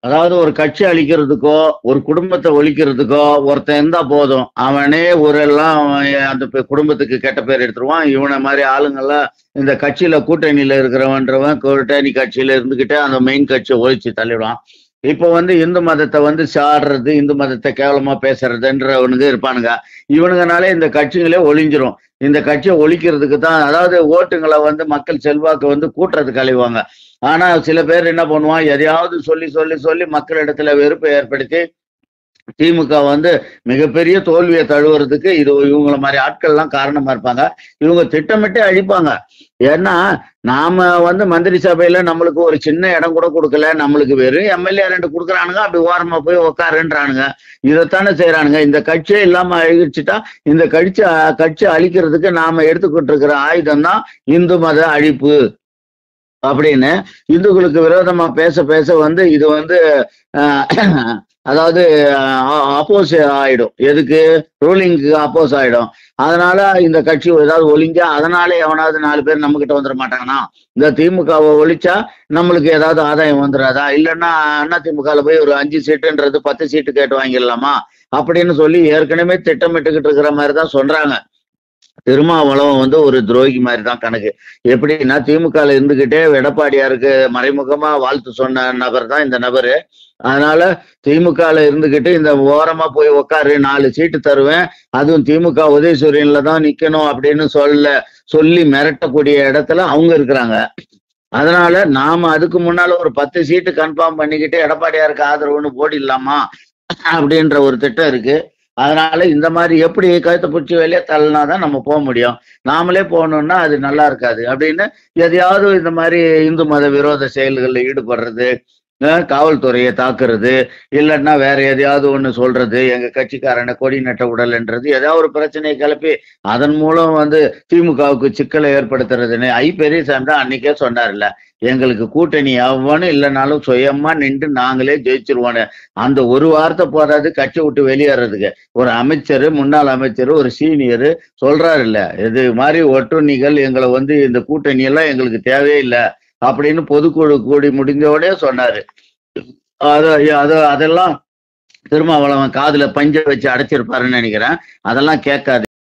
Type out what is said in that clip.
அதாவது ஒரு கட்சி அழிக்கிறதுக்கோ ஒரு குடும்பத்தை ஒழிக்கிறதுக்கோ ஒருத்தன் இருந்தா போதும் அவனே ஊரெல்லாம் அவன் அந்த பெ- குடும்பத்துக்கு கெட்ட பேர் எடுத்துருவான் இவனை மாதிரி ஆளுங்கெல்லாம் இந்த கட்சியில கூட்டணியில இருக்கிறவன்றவன் கூட்டணி கட்சியில இருந்துகிட்டே அந்த மெயின் கட்சியை ஒழிச்சு தள்ளிடுவான் இப்போ வந்து இந்து மதத்தை வந்து சாடுறது இந்து மதத்தை கேவலமா பேசுறதுன்றவனுங்க இருப்பானுங்க இவனுங்கனாலே இந்த கட்சிகளே ஒளிஞ்சிரும் இந்த கட்சியை ஒழிக்கிறதுக்கு தான் அதாவது ஓட்டுங்களை வந்து மக்கள் செல்வாக்கு வந்து கூட்டுறதுக்கு அழிவாங்க ஆனா சில பேர் என்ன பண்ணுவான் எதையாவது சொல்லி சொல்லி சொல்லி மக்களிடத்துல வெறுப்பை ஏற்படுத்தி திமுக வந்து மிகப்பெரிய தோல்வியை தழுவுறதுக்கு இது இவங்கள மாதிரி ஆட்கள்லாம் காரணமா இருப்பாங்க இவங்க திட்டமிட்டே அழிப்பாங்க ஏன்னா நாம வந்து மந்திரி சபையில நம்மளுக்கு ஒரு சின்ன இடம் கூட கொடுக்கல நம்மளுக்கு வெறும் எம்எல்ஏ ரெண்டு கொடுக்குறானுங்க அப்படி ஓரமா போய் உக்காருன்றானுங்க இதைத்தானே செய்யறானுங்க இந்த கட்சியே இல்லாம அழிச்சிட்டா இந்த கட்சி கட்சி அழிக்கிறதுக்கு நாம எடுத்துக்கிட்டு இருக்கிற ஆயுதம் தான் இந்து மத அழிப்பு அப்படின்னு இந்துக்களுக்கு விரோதமா பேச பேச வந்து இது வந்து அஹ், அதாவது அப்போஸ் ஆயிடும் எதுக்கு ரூலிங்க்கு அப்போஸ் ஆயிடும் அதனால இந்த கட்சி ஏதாவது ஒழிஞ்சா அதனால எவனாவது நாலு பேர் நம்ம கிட்ட வந்துட மாட்டாங்கன்னா இந்த திமுகவை ஒழிச்சா நம்மளுக்கு ஏதாவது ஆதாயம் வந்துடாதா இல்லைன்னா அண்ணா திமுகல போய் ஒரு அஞ்சு சீட்டுன்றது பத்து சீட்டு கேட்டு வாங்கிடலாமா அப்படின்னு சொல்லி ஏற்கனவே திட்டமிட்டுக்கிட்டு இருக்கிற மாதிரி தான் சொல்றாங்க திருமாவளவன் வந்து ஒரு துரோகி மாதிரி தான் கணக்கு எப்படின்னா திமுகல இருந்துகிட்டே எடப்பாடியாருக்கு மறைமுகமா வாழ்த்து சொன்ன நபர் தான் இந்த நபரு அதனால திமுகல இருந்துகிட்டு இந்த ஓரமா போய் உக்காரு நாலு சீட்டு தருவேன் அதுவும் திமுக உதயசூரியன்ல தான் நிக்கணும் அப்படின்னு சொல்ல சொல்லி மிரட்டக்கூடிய இடத்துல அவங்க இருக்கிறாங்க அதனால நாம அதுக்கு முன்னால ஒரு பத்து சீட்டு கன்ஃபார்ம் பண்ணிக்கிட்டு எடப்பாடியாருக்கு ஆதரவுன்னு போடிடலாமா அப்படின்ற ஒரு திட்டம் இருக்கு அதனால இந்த மாதிரி எப்படி கழுத்தை பிடிச்சி வெளியே தள்ளினாதான் நம்ம போக முடியும் நாமளே போகணும்னா அது நல்லா இருக்காது அப்படின்னு எதையாவது இந்த மாதிரி இந்து மத விரோத செயல்களில் ஈடுபடுறது அஹ் காவல்துறையை தாக்குறது இல்லைன்னா வேற எதையாவது ஒண்ணு சொல்றது எங்க கட்சிக்காரனை கொடி நட்ட உடல்ன்றது ஏதாவது ஒரு பிரச்சனையை கிளப்பி அதன் மூலம் வந்து திமுகவுக்கு சிக்கலை ஏற்படுத்துறதுன்னு ஐ பெரியசாமி தான் அன்னைக்கே சொன்னார்ல எங்களுக்கு கூட்டணி எவனும் இல்லைனாலும் சுயமா நின்று நாங்களே ஜெயிச்சிருவோன்னு அந்த ஒரு வார்த்தை போதாது கட்சி விட்டு வெளியேறதுக்கு ஒரு அமைச்சர் முன்னாள் அமைச்சர் ஒரு சீனியர் சொல்றாரு இல்ல இது மாதிரி ஒட்டுண்ணிகள் எங்களை வந்து இந்த கூட்டணி எல்லாம் எங்களுக்கு தேவையில்லை அப்படின்னு பொதுக்குழு கூடி முடிஞ்சோடனே சொன்னாரு அது அது அதெல்லாம் திருமாவளவன் காதுல பஞ்ச வச்சு அடைச்சிருப்பாருன்னு நினைக்கிறேன் அதெல்லாம் கேட்காது